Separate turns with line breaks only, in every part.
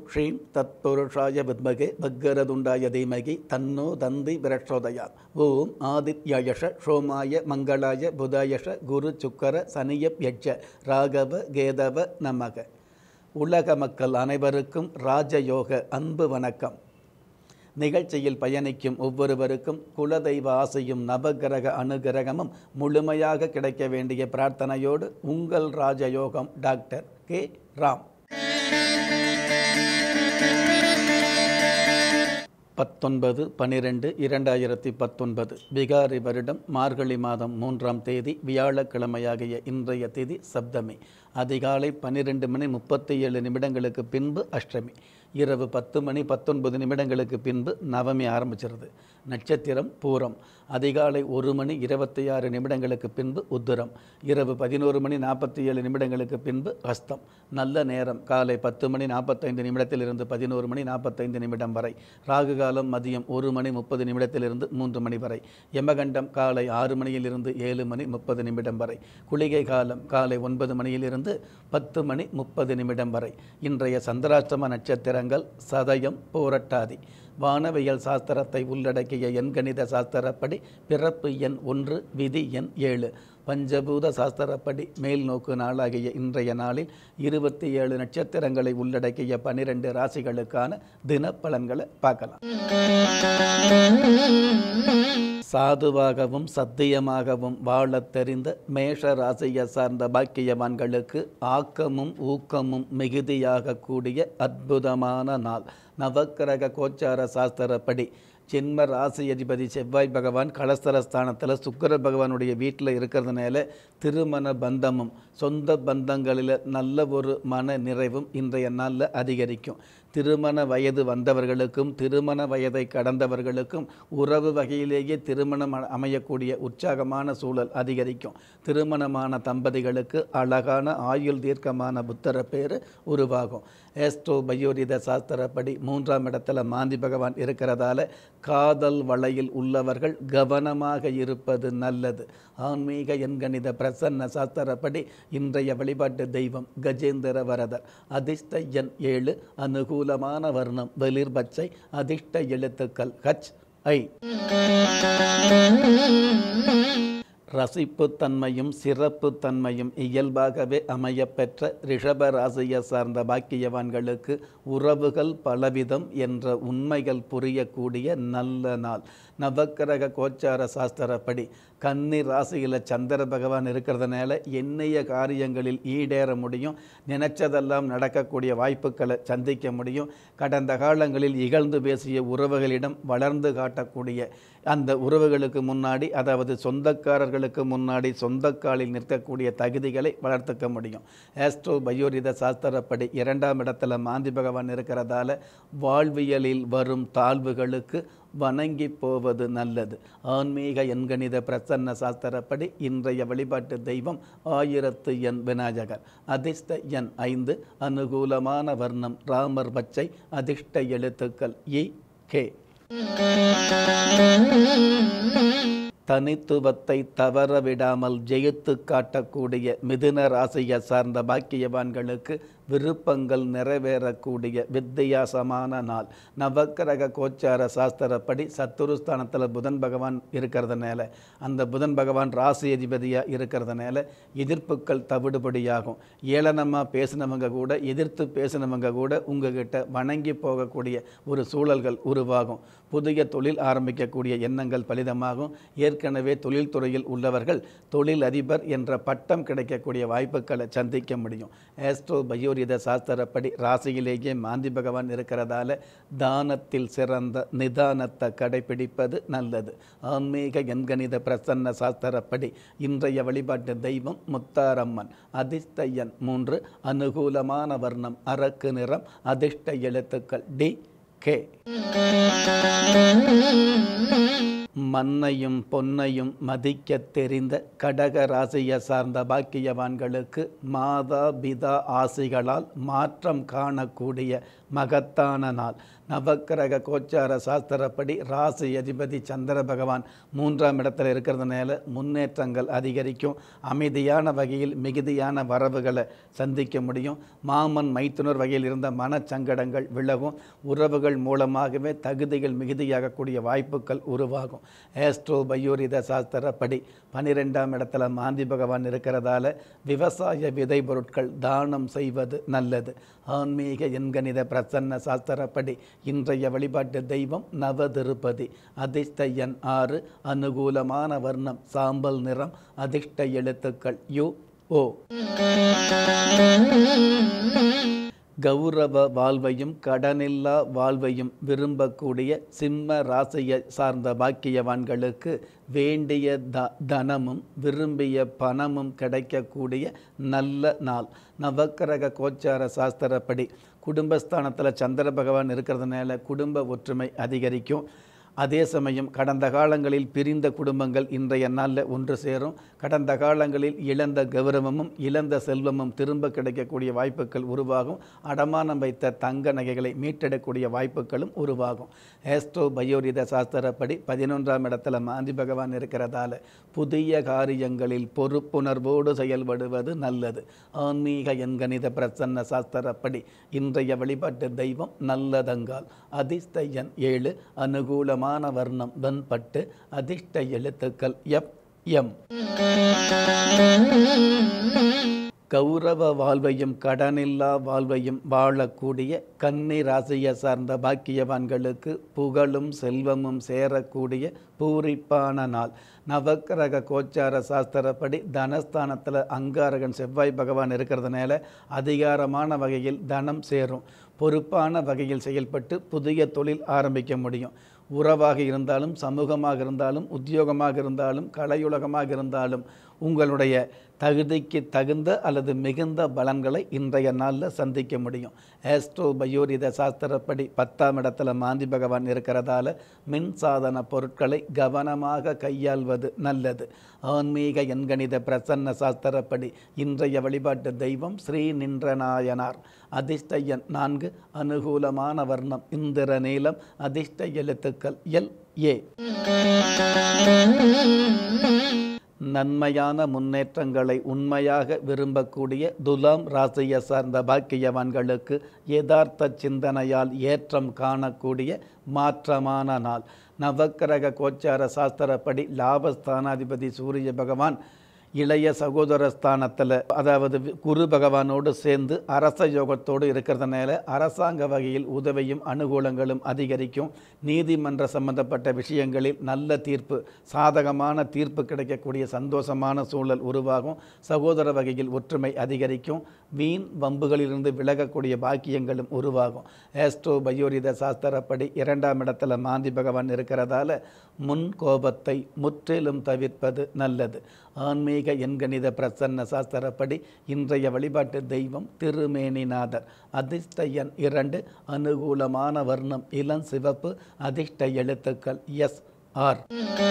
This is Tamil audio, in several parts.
ஸ்ரீம் தத்புருஷாய வித்மகே பக்கரதுண்டாய தீமகி தன்னோ தந்தி பிரச்சோதயா ஓம் ஆதித்யயஷ சோமாய மங்களாய புதாயஷ குரு சுக்கர சனியப் யட்ச ராகவ கேதவ நமக உலக மக்கள் அனைவருக்கும் ராஜயோக அன்பு வணக்கம் நிகழ்ச்சியில் பயணிக்கும் ஒவ்வொருவருக்கும் குலதெய்வ ஆசையும் நவகிரக அனுகிரகமும் முழுமையாக கிடைக்க வேண்டிய பிரார்த்தனையோடு உங்கள் ராஜயோகம் டாக்டர் கே ராம் பத்தொன்பது பனிரெண்டு இரண்டாயிரத்தி பத்தொன்பது பிகாரி வருடம் மார்கழி மாதம் மூன்றாம் தேதி வியாழக்கிழமையாகிய இன்றைய தேதி சப்தமி அதிகாலை பன்னிரெண்டு மணி முப்பத்தி ஏழு நிமிடங்களுக்கு பின்பு அஷ்டமி இரவு பத்து மணி பத்தொன்பது நிமிடங்களுக்கு பின்பு நவமி ஆரம்பிச்சிருது நட்சத்திரம் பூரம் அதிகாலை ஒரு மணி இருபத்தி ஆறு நிமிடங்களுக்கு பின்பு உத்திரம் இரவு பதினோரு மணி நாற்பத்தி ஏழு நிமிடங்களுக்கு பின்பு ஹஸ்தம் நல்ல நேரம் காலை பத்து மணி நாற்பத்தைந்து நிமிடத்திலிருந்து பதினோரு மணி நாற்பத்தைந்து நிமிடம் வரை ராகு காலம் மதியம் ஒரு மணி முப்பது நிமிடத்திலிருந்து மூன்று மணி வரை யமகண்டம் காலை ஆறு மணியிலிருந்து ஏழு மணி முப்பது நிமிடம் வரை குளிகை காலம் காலை ஒன்பது மணியிலிருந்து பத்து மணி முப்பது நிமிடம் வரை இன்றைய சந்திராஷ்டம நட்சத்திரங்கள் சதயம் போரட்டாதி வானவியல் சாஸ்திரத்தை உள்ளடக்கிய எண்கணித சாஸ்திரப்படி பிறப்பு எண் ஒன்று விதி எண் ஏழு பஞ்சபூத சாஸ்திரப்படி மேல் நோக்கு நாளாகிய இன்றைய நாளில் இருபத்தி ஏழு நட்சத்திரங்களை உள்ளடக்கிய பனிரெண்டு ராசிகளுக்கான தினப்பலன்களை பார்க்கலாம் சாதுவாகவும் சத்தியமாகவும் வாழத் தெரிந்த மேஷ ராசியை சார்ந்த பாக்கியவான்களுக்கு ஆக்கமும் ஊக்கமும் மிகுதியாக கூடிய அற்புதமான நாள் நவக்கிரக கோச்சார சாஸ்திரப்படி ஜென்ம ராசி அதிபதி செவ்வாய் பகவான் கலஸ்தரஸ்தானத்தில் சுக்கர பகவானுடைய வீட்டில் இருக்கிறதுனால திருமண பந்தமும் சொந்த பந்தங்களில் நல்ல ஒரு மன நிறைவும் இன்றைய நாளில் அதிகரிக்கும் திருமண வயது வந்தவர்களுக்கும் திருமண வயதை கடந்தவர்களுக்கும் உறவு வகையிலேயே திருமணம் அமையக்கூடிய உற்சாகமான சூழல் அதிகரிக்கும் திருமணமான தம்பதிகளுக்கு அழகான ஆயுள் தீர்க்கமான புத்தர பேர் உருவாகும் ஏஸ்ட்ரோ பயோரித சாஸ்திரப்படி மூன்றாம் இடத்துல மாந்தி பகவான் இருக்கிறதால காதல் வலையில் உள்ளவர்கள் கவனமாக இருப்பது நல்லது ஆன்மீக எண்கணித பிரசன்ன சாஸ்திரப்படி இன்றைய வழிபாட்டு தெய்வம் கஜேந்திர வரதர் அதிர்ஷ்ட எண் ஏழு அனுகூலமான வர்ணம் வெளிர் பச்சை அதிர்ஷ்ட எழுத்துக்கள் ஹச் ஐ ரசிப்புத்தன்மையும் சிறப்புத்தன்மையும் இயல்பாகவே அமையப்பெற்ற ரிஷப ராசியை சார்ந்த பாக்கியவான்களுக்கு உறவுகள் பலவிதம் என்ற உண்மைகள் புரியக்கூடிய நல்ல நாள் நவக்கிரக கோச்சார சாஸ்திரப்படி கன்னி ராசியில் சந்திர பகவான் இருக்கிறதுனால எண்ணிய காரியங்களில் ஈடேற முடியும் நினைச்சதெல்லாம் நடக்கக்கூடிய வாய்ப்புகளை சந்திக்க முடியும் கடந்த காலங்களில் இகழ்ந்து பேசிய உறவுகளிடம் வளர்ந்து காட்டக்கூடிய அந்த உறவுகளுக்கு முன்னாடி அதாவது சொந்தக்காரர்களுக்கு முன்னாடி சொந்தக்காலில் நிற்கக்கூடிய தகுதிகளை வளர்த்துக்க முடியும் ஆஸ்ட்ரோ பயோரித சாஸ்திரப்படி இரண்டாம் இடத்துல மாந்தி பகவான் இருக்கிறதால வாழ்வியலில் வரும் தாழ்வுகளுக்கு வணங்கி போவது நல்லது ஆன்மீக எண்கணித பிரசன்ன சாஸ்திரப்படி இன்றைய வழிபாட்டு தெய்வம் ஆயிரத்து எண் விநாயகர் அதிர்ஷ்ட எண் ஐந்து அனுகூலமான வர்ணம் ராமர் பச்சை அதிர்ஷ்ட எழுத்துக்கள் இ கே தனித்துவத்தை தவற விடாமல் ஜெயித்து காட்டக்கூடிய மிதுன ராசியை சார்ந்த பாக்கியவான்களுக்கு விருப்பங்கள் நிறைவேறக்கூடிய வித்தியாசமான நாள் நவக்கிரக கோச்சார சாஸ்திரப்படி சத்துருஸ்தானத்தில் புதன் பகவான் இருக்கிறதுனால அந்த புதன் பகவான் ராசி அதிபதியாக இருக்கிறதுனால எதிர்ப்புகள் தவிடுபடியாகும் ஏளனமாக பேசினவங்க கூட எதிர்த்து பேசினவங்க கூட உங்ககிட்ட வணங்கி போகக்கூடிய ஒரு சூழல்கள் உருவாகும் புதிய தொழில் ஆரம்பிக்கக்கூடிய எண்ணங்கள் பலிதமாகும் ஏற்கனவே தொழில்துறையில் உள்ளவர்கள் தொழில் அதிபர் என்ற பட்டம் கிடைக்கக்கூடிய வாய்ப்புகளை சந்திக்க முடியும் ஆஸ்ட்ரோ பயோரித சாஸ்திரப்படி ராசியிலேயே மாந்தி பகவான் இருக்கிறதால தானத்தில் சிறந்த நிதானத்தை கடைபிடிப்பது நல்லது ஆன்மீக எண்கணித பிரசன்ன சாஸ்திரப்படி இன்றைய வழிபாட்டு தெய்வம் முத்தாரம்மன் அதிர்ஷ்ட எண் மூன்று அனுகூலமான வர்ணம் அரக்கு நிறம் அதிர்ஷ்ட எழுத்துக்கள் டி கே மண்ணையும் பொன்னையும் மதிக்க தெரிந்த கடக ராசியை சார்ந்த பாக்கியவான்களுக்கு மாதா பிதா ஆசிகளால் மாற்றம் காணக்கூடிய மகத்தான நாள் நவக்கிரக கோச்சார சாஸ்திரப்படி ராசி அதிபதி சந்திர பகவான் மூன்றாம் இடத்துல இருக்கிறதுனால முன்னேற்றங்கள் அதிகரிக்கும் அமைதியான வகையில் மிகுதியான வரவுகளை சந்திக்க முடியும் மாமன் மைத்துனர் வகையில் இருந்த மனச்சங்கடங்கள் விலகும் உறவுகள் மூலமாகவே தகுதிகள் மிகுதியாகக்கூடிய வாய்ப்புகள் உருவாகும் ஏஸ்ட்ரோ பயோரித சாஸ்திரப்படி பனிரெண்டாம் இடத்துல மாந்தி பகவான் இருக்கிறதால விவசாய விதை பொருட்கள் தானம் செய்வது நல்லது ஆன்மீக எண்கணித பிரசன்ன சாஸ்திரப்படி இன்றைய வழிபாட்டு தெய்வம் நவதிருப்பதி அதிர்ஷ்ட எண் ஆறு அனுகூலமான வர்ணம் சாம்பல் நிறம் அதிர்ஷ்ட எழுத்துக்கள் யு ஓ கௌரவ வாழ்வையும் கடனில்லா வாழ்வையும் விரும்பக்கூடிய சிம்ம ராசியை சார்ந்த பாக்கியவான்களுக்கு வேண்டிய த தனமும் விரும்பிய பணமும் கிடைக்கக்கூடிய நல்ல நாள் நவக்கிரக கோச்சார சாஸ்திரப்படி குடும்பஸ்தானத்தில் சந்திர பகவான் இருக்கிறதுனால குடும்ப ஒற்றுமை அதிகரிக்கும் அதே சமயம் கடந்த காலங்களில் பிரிந்த குடும்பங்கள் இன்றைய நாளில் ஒன்று சேரும் கடந்த காலங்களில் இழந்த கௌரவமும் இழந்த செல்வமும் திரும்ப கிடைக்கக்கூடிய வாய்ப்புகள் உருவாகும் அடமானம் வைத்த தங்க நகைகளை மீட்டெடக்கூடிய வாய்ப்புகளும் உருவாகும் ஏஸ்ட்ரோ பயோரித சாஸ்திரப்படி பதினொன்றாம் இடத்துல மாந்தி பகவான் இருக்கிறதால புதிய காரியங்களில் பொறுப்புணர்வோடு செயல்படுவது நல்லது ஆன்மீக எண்கணித பிரசன்ன சாஸ்திரப்படி இன்றைய வழிபாட்டு தெய்வம் நல்லதங்கால் அதிர்ஷ்ட எண் ஏழு அனுகூலமான வர்ணம் வெண்பட்டு அதிர்ஷ்ட எழுத்துக்கள் எப் எம் கௌரவ வாழ்வையும் கடனில்லா வாழ்வையும் வாழக்கூடிய கன்னி ராசியை சார்ந்த பாக்கியவான்களுக்கு புகழும் செல்வமும் சேரக்கூடிய பூரிப்பான நாள் நவக்கிரக கோச்சார சாஸ்திரப்படி தனஸ்தானத்தில் அங்காரகன் செவ்வாய் பகவான் இருக்கிறதுனால அதிகாரமான வகையில் தனம் சேரும் பொறுப்பான வகையில் செயல்பட்டு புதிய தொழில் ஆரம்பிக்க முடியும் உறவாக இருந்தாலும் சமூகமாக இருந்தாலும் உத்தியோகமாக இருந்தாலும் கலையுலகமாக இருந்தாலும் உங்களுடைய தகுதிக்கு தகுந்த அல்லது மிகுந்த பலன்களை இன்றைய நாளில் சந்திக்க முடியும் ஆஸ்ட்ரோ பயோரித சாஸ்திரப்படி பத்தாம் இடத்துல மாந்தி பகவான் இருக்கிறதால மின் சாதன பொருட்களை கவனமாக கையாள்வது நல்லது ஆன்மீக எண்கணித பிரசன்ன சாஸ்திரப்படி இன்றைய வழிபாட்டு தெய்வம் ஸ்ரீ நின்றநாயனார் அதிர்ஷ்ட எண் நான்கு அனுகூலமான வர்ணம் இந்திர நீளம் அதிர்ஷ்ட எழுத்துக்கள் எல் ஏ நன்மையான முன்னேற்றங்களை உண்மையாக விரும்பக்கூடிய துலாம் ராசியை சார்ந்த பாக்கியவான்களுக்கு யதார்த்த சிந்தனையால் ஏற்றம் காணக்கூடிய மாற்றமான நாள் நவக்கிரக கோச்சார சாஸ்திரப்படி லாபஸ்தானாதிபதி சூரிய பகவான் இளைய சகோதர ஸ்தானத்தில் அதாவது குரு பகவானோடு சேர்ந்து அரச யோகத்தோடு இருக்கிறதுனால அரசாங்க வகையில் உதவியும் அனுகூலங்களும் அதிகரிக்கும் நீதிமன்ற சம்பந்தப்பட்ட விஷயங்களில் நல்ல தீர்ப்பு சாதகமான தீர்ப்பு கிடைக்கக்கூடிய சந்தோஷமான சூழல் உருவாகும் சகோதர வகையில் ஒற்றுமை அதிகரிக்கும் வீண் வம்புகளிலிருந்து விலகக்கூடிய பாக்கியங்களும் உருவாகும் ஏஸ்ட்ரோ பயோரித சாஸ்திரப்படி இரண்டாம் இடத்துல மாந்தி பகவான் இருக்கிறதால முன் கோபத்தை முற்றிலும் தவிர்ப்பது நல்லது ஆன்மீக எண்கணித பிரசன்ன சாஸ்திரப்படி இன்றைய வழிபாட்டு தெய்வம் திருமேனிநாதர் அதிர்ஷ்ட எண் இரண்டு அனுகூலமான வர்ணம் இளம் சிவப்பு அதிர்ஷ்ட எழுத்துக்கள் எஸ் ஆர்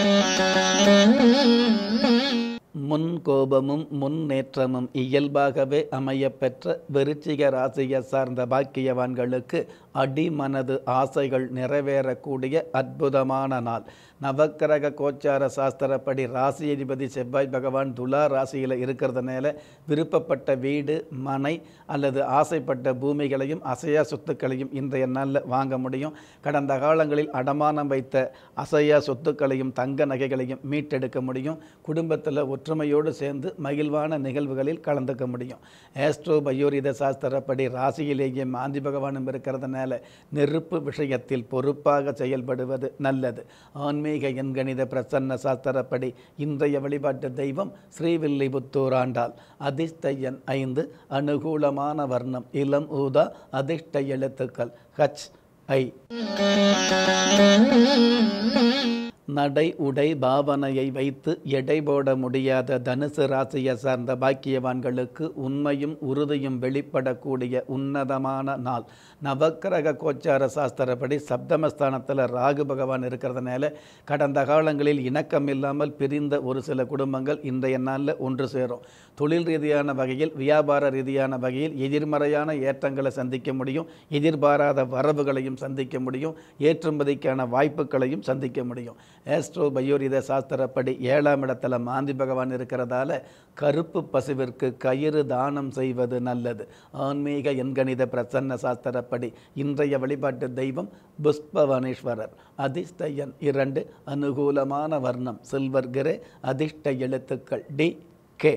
முன் கோபமும் முன்னேற்றமும் இயல்பாகவே அமையப்பெற்ற விருச்சிக ராசியை சார்ந்த பாக்கியவான்களுக்கு அடிமனது ஆசைகள் நிறைவேறக்கூடிய அற்புதமான நாள் நவக்கிரக கோச்சார சாஸ்திரப்படி ராசி அதிபதி செவ்வாய் பகவான் துலா ராசியில் இருக்கிறதுனால விருப்பப்பட்ட வீடு மனை அல்லது ஆசைப்பட்ட பூமிகளையும் அசையா சொத்துக்களையும் இன்றைய நாளில் வாங்க முடியும் கடந்த காலங்களில் அடமானம் வைத்த அசையா சொத்துக்களையும் தங்க நகைகளையும் மீட்டெடுக்க முடியும் குடும்பத்தில் ஒற்றுமையோடு சேர்ந்து மகிழ்வான நிகழ்வுகளில் கலந்துக்க முடியும் ஏஸ்ட்ரோ பயோரித சாஸ்திரப்படி ராசியிலேயே மாந்தி பகவானும் இருக்கிறதுனால நெருப்பு விஷயத்தில் பொறுப்பாக செயல்படுவது நல்லது ஆன்மீக எண்கணித பிரசன்ன சாஸ்திரப்படி இன்றைய வழிபாட்டு தெய்வம் ஸ்ரீவில்லிபுத்தூர் ஆண்டாள் அதிர்ஷ்ட எண் ஐந்து அனுகூலமான வர்ணம் இளம் ஊதா அதிர்ஷ்ட எழுத்துக்கள் ஹச் ஐ நடை உடை பாவனையை வைத்து எடை போட முடியாத தனுசு ராசியை சார்ந்த பாக்கியவான்களுக்கு உண்மையும் உறுதியும் வெளிப்படக்கூடிய உன்னதமான நாள் நவக்கிரக கோச்சார சாஸ்திரப்படி சப்தமஸ்தானத்தில் ராகு பகவான் இருக்கிறதுனால கடந்த காலங்களில் இணக்கம் இல்லாமல் பிரிந்த ஒரு சில குடும்பங்கள் இன்றைய நாளில் ஒன்று சேரும் தொழில் ரீதியான வகையில் வியாபார ரீதியான வகையில் எதிர்மறையான ஏற்றங்களை சந்திக்க முடியும் எதிர்பாராத வரவுகளையும் சந்திக்க முடியும் ஏற்றுமதிக்கான வாய்ப்புகளையும் சந்திக்க முடியும் ஏஸ்ட்ரோ பயோரித சாஸ்திரப்படி ஏழாம் இடத்துல மாந்தி பகவான் இருக்கிறதால கருப்பு பசுவிற்கு கயிறு தானம் செய்வது நல்லது ஆன்மீக எண்கணித பிரசன்ன சாஸ்திரப்படி இன்றைய வழிபாட்டு தெய்வம் புஷ்பவனேஸ்வரர் அதிர்ஷ்ட எண் இரண்டு அனுகூலமான வர்ணம் சில்வர் கிரே அதிர்ஷ்ட எழுத்துக்கள் டி கே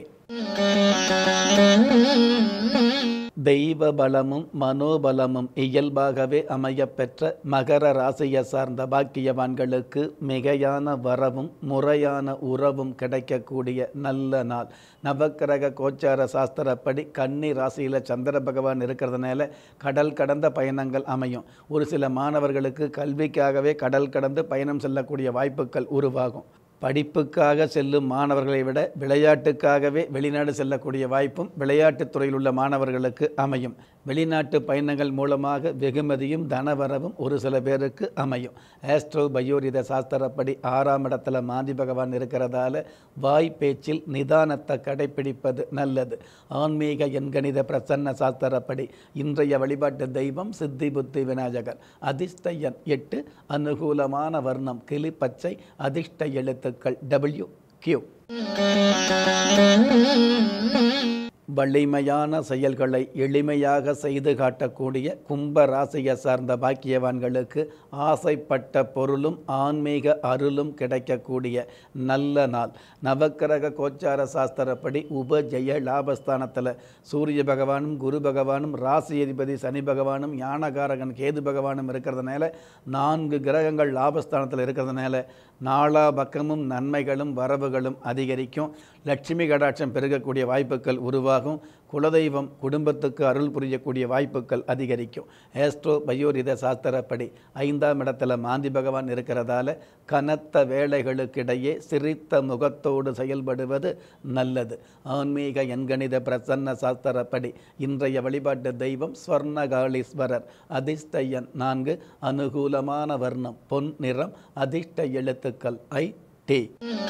தெய்வ பலமும் மனோபலமும் இயல்பாகவே அமையப்பெற்ற மகர ராசியை சார்ந்த பாக்கியவான்களுக்கு மிகையான வரவும் முறையான உறவும் கிடைக்கக்கூடிய நல்ல நாள் நவக்கிரக கோச்சார சாஸ்திரப்படி கன்னி ராசியில் சந்திர பகவான் இருக்கிறதுனால கடல் கடந்த பயணங்கள் அமையும் ஒரு சில மாணவர்களுக்கு கல்விக்காகவே கடல் கடந்து பயணம் செல்லக்கூடிய வாய்ப்புகள் உருவாகும் படிப்புக்காக செல்லும் மாணவர்களை விட விளையாட்டுக்காகவே வெளிநாடு செல்லக்கூடிய வாய்ப்பும் விளையாட்டுத் துறையில் உள்ள மாணவர்களுக்கு அமையும் வெளிநாட்டு பயணங்கள் மூலமாக வெகுமதியும் தனவரவும் ஒரு சில பேருக்கு அமையும் ஆஸ்ட்ரோ பயோரித சாஸ்திரப்படி ஆறாம் இடத்துல மாந்தி பகவான் இருக்கிறதால வாய் பேச்சில் நிதானத்தை கடைபிடிப்பது நல்லது ஆன்மீக எண்கணித பிரசன்ன சாஸ்திரப்படி இன்றைய வழிபாட்டு தெய்வம் சித்தி புத்தி விநாயகர் அதிர்ஷ்ட எண் எட்டு அனுகூலமான வர்ணம் கிளி பச்சை அதிர்ஷ்ட எழுத்துக்கள் டபிள்யூ கியூ வலிமையான செயல்களை எளிமையாக செய்து காட்டக்கூடிய கும்ப ராசியை சார்ந்த பாக்கியவான்களுக்கு ஆசைப்பட்ட பொருளும் ஆன்மீக அருளும் கிடைக்கக்கூடிய நல்ல நாள் நவக்கிரக கோச்சார சாஸ்திரப்படி உபஜெய லாபஸ்தானத்தில் சூரிய பகவானும் குரு பகவானும் ராசி அதிபதி சனி பகவானும் ஞானகாரகன் கேது பகவானும் இருக்கிறதுனால நான்கு கிரகங்கள் லாபஸ்தானத்தில் இருக்கிறதுனால நாலா பக்கமும் நன்மைகளும் வரவுகளும் அதிகரிக்கும் லட்சுமி கடாட்சம் பெருகக்கூடிய வாய்ப்புகள் உருவாகும் குலதெய்வம் குடும்பத்துக்கு அருள் புரியக்கூடிய வாய்ப்புகள் அதிகரிக்கும் ஏஸ்ட்ரோ பயோரித சாஸ்திரப்படி ஐந்தாம் இடத்துல மாந்தி பகவான் இருக்கிறதால கனத்த வேலைகளுக்கிடையே சிரித்த முகத்தோடு செயல்படுவது நல்லது ஆன்மீக எண்கணித பிரசன்ன சாஸ்திரப்படி இன்றைய வழிபாட்டு தெய்வம் ஸ்வர்ணகாளீஸ்வரர் அதிர்ஷ்ட எண் நான்கு அனுகூலமான வர்ணம் பொன் நிறம் அதிர்ஷ்ட எழுத்துக்கள் ஐ டி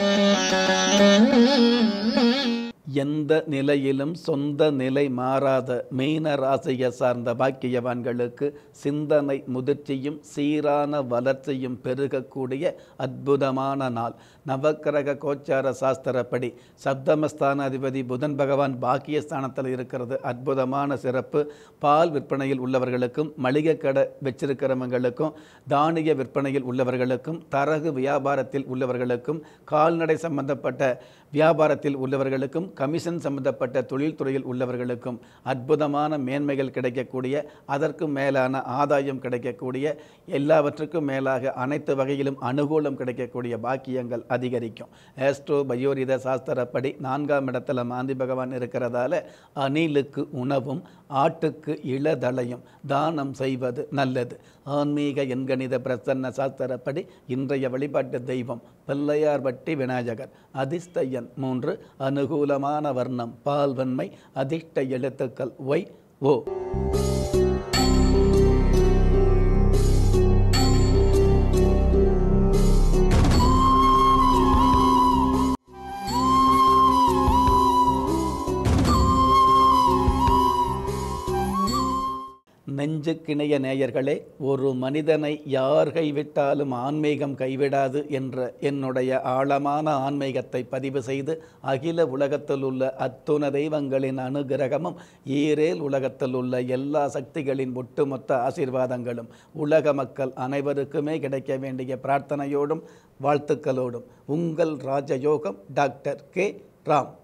எந்த நிலையிலும் சொந்த நிலை மாறாத மீன ராசியை சார்ந்த பாக்கியவான்களுக்கு சிந்தனை முதிர்ச்சியும் சீரான வளர்ச்சியும் பெருகக்கூடிய அற்புதமான நாள் நவக்கிரக கோச்சார சாஸ்திரப்படி சப்தமஸ்தான அதிபதி புதன் பகவான் பாக்கியஸ்தானத்தில் இருக்கிறது அற்புதமான சிறப்பு பால் விற்பனையில் உள்ளவர்களுக்கும் மளிகை கடை வச்சிருக்கிறவங்களுக்கும் தானிய விற்பனையில் உள்ளவர்களுக்கும் தரகு வியாபாரத்தில் உள்ளவர்களுக்கும் கால்நடை சம்பந்தப்பட்ட வியாபாரத்தில் உள்ளவர்களுக்கும் கமிஷன் சம்பந்தப்பட்ட தொழில்துறையில் உள்ளவர்களுக்கும் அற்புதமான மேன்மைகள் கிடைக்கக்கூடிய அதற்கும் மேலான ஆதாயம் கிடைக்கக்கூடிய எல்லாவற்றுக்கும் மேலாக அனைத்து வகையிலும் அனுகூலம் கிடைக்கக்கூடிய பாக்கியங்கள் அதிகரிக்கும் ஆஸ்ட்ரோ பயோரித சாஸ்திரப்படி நான்காம் இடத்துல மாந்தி பகவான் இருக்கிறதால அணிலுக்கு உணவும் ஆட்டுக்கு இளதலையும் தானம் செய்வது நல்லது ஆன்மீக எண்கணித பிரசன்ன சாஸ்திரப்படி இன்றைய வழிபாட்டு தெய்வம் பிள்ளையார்பட்டி விநாயகர் அதிர்ஷ்ட எண் மூன்று அனுகூலமான வர்ணம் பால்வன்மை அதிர்ஷ்ட எழுத்துக்கள் ஒய் ஓ நெஞ்சுக்கிணைய நேயர்களே ஒரு மனிதனை யார் கைவிட்டாலும் ஆன்மீகம் கைவிடாது என்ற என்னுடைய ஆழமான ஆன்மீகத்தை பதிவு செய்து அகில உலகத்தில் உள்ள அத்துண தெய்வங்களின் அனுகிரகமும் ஈரேல் உலகத்தில் உள்ள எல்லா சக்திகளின் ஒட்டுமொத்த ஆசீர்வாதங்களும் உலக மக்கள் அனைவருக்குமே கிடைக்க வேண்டிய பிரார்த்தனையோடும் வாழ்த்துக்களோடும் உங்கள் ராஜயோகம் டாக்டர் கே ராம்